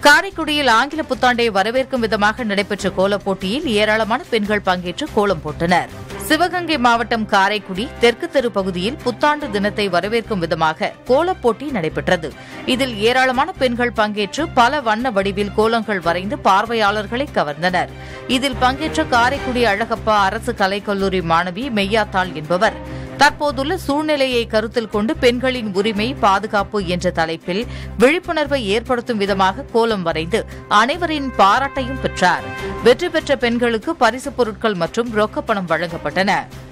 காரைக்குடியில் ஆங்கில புத்தாண்டை வரவேற்கும் விதமாக நடைபெற்ற கோலப் போட்டியில் ஏராளமான பெண்கள் பங்கேற்று கோலம் போட்டனர் சிவகங்கை மாவட்டம் காரைக்குடி தெற்கு தெரு பகுதியில் புத்தாண்டு தினத்தை வரவேற்கும் விதமாக கோலப் போட்டி நடைபெற்றது இதில் ஏராளமான பெண்கள் பங்கேற்று பல வண்ண வடிவில் கோலங்கள் வரைந்து பார்வையாளர்களை கவர்ந்தனர் இதில் பங்கேற்ற காரைக்குடி அழகப்பா அரசு கலைக்கல்லூரி மாணவி மெய்யாத்தாள் என்பவர் தற்போதுள்ள சூழ்நிலையை கருத்தில் கொண்டு பெண்களின் உரிமை பாதுகாப்பு என்ற தலைப்பில் விழிப்புணர்வை ஏற்படுத்தும் விதமாக கோலம் வரைந்து அனைவரின் பாராட்டையும் பெற்றார் வெற்றி பெற்ற பெண்களுக்கு பரிசுப் பொருட்கள் மற்றும் ரொக்கப்பணம் வழங்கப்பட்டன